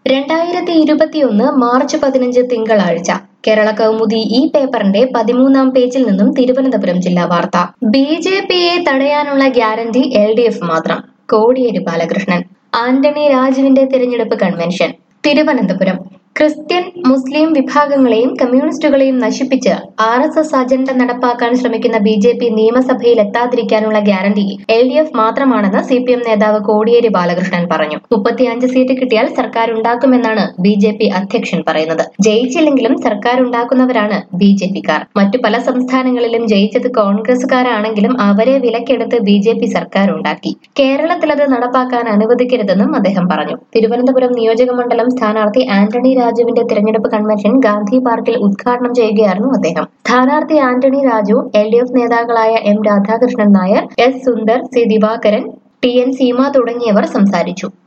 രണ്ടായിരത്തി ഇരുപത്തിയൊന്ന് മാർച്ച് പതിനഞ്ച് തിങ്കളാഴ്ച കേരള കൗമുദി ഈ പേപ്പറിന്റെ പതിമൂന്നാം പേജിൽ നിന്നും തിരുവനന്തപുരം ജില്ലാ വാർത്ത ബി ജെ പിയെ തടയാനുള്ള ഗ്യാരണ്ടി എൽ ഡി എഫ് മാത്രം കോടിയേരി ബാലകൃഷ്ണൻ ആന്റണി രാജുവിന്റെ തിരഞ്ഞെടുപ്പ് കൺവെൻഷൻ തിരുവനന്തപുരം ക്രിസ്ത്യൻ മുസ്ലിം വിഭാഗങ്ങളെയും കമ്മ്യൂണിസ്റ്റുകളെയും നശിപ്പിച്ച് ആർ എസ് എസ് അജണ്ട നടപ്പാക്കാൻ ശ്രമിക്കുന്ന ബി ജെ പി നിയമസഭയിൽ എത്താതിരിക്കാനുള്ള ഗ്യാരണ്ടി എൽ ഡി എഫ് മാത്രമാണെന്ന് സി പി എം നേതാവ് കോടിയേരി ബാലകൃഷ്ണൻ പറഞ്ഞു മുപ്പത്തിയഞ്ച് സീറ്റ് കിട്ടിയാൽ സർക്കാർ ഉണ്ടാക്കുമെന്നാണ് ബി ജെ പി അധ്യക്ഷൻ പറയുന്നത് ജയിച്ചില്ലെങ്കിലും സർക്കാർ ഉണ്ടാക്കുന്നവരാണ് ബി ജെ പിക്കാർ മറ്റു പല സംസ്ഥാനങ്ങളിലും ജയിച്ചത് കോൺഗ്രസുകാരാണെങ്കിലും അവരെ വിലക്കെടുത്ത് ബി ജെ പി സർക്കാർ ഉണ്ടാക്കി കേരളത്തിൽ അത് നടപ്പാക്കാൻ അനുവദിക്കരുതെന്നും അദ്ദേഹം പറഞ്ഞു തിരുവനന്തപുരം നിയോജക മണ്ഡലം സ്ഥാനാർത്ഥി ആന്റണി രാജുവിന്റെ തിരഞ്ഞെടുപ്പ് കൺവെൻഷൻ ഗാന്ധി പാർക്കിൽ ഉദ്ഘാടനം ചെയ്യുകയായിരുന്നു അദ്ദേഹം സ്ഥാനാർത്ഥി Antony Raju L D F നേതാക്കളായ M Radhakrishnan Nair S Sundar C Divakaran T N Seema തുടങ്ങിയവർ സംസാരിച്ചു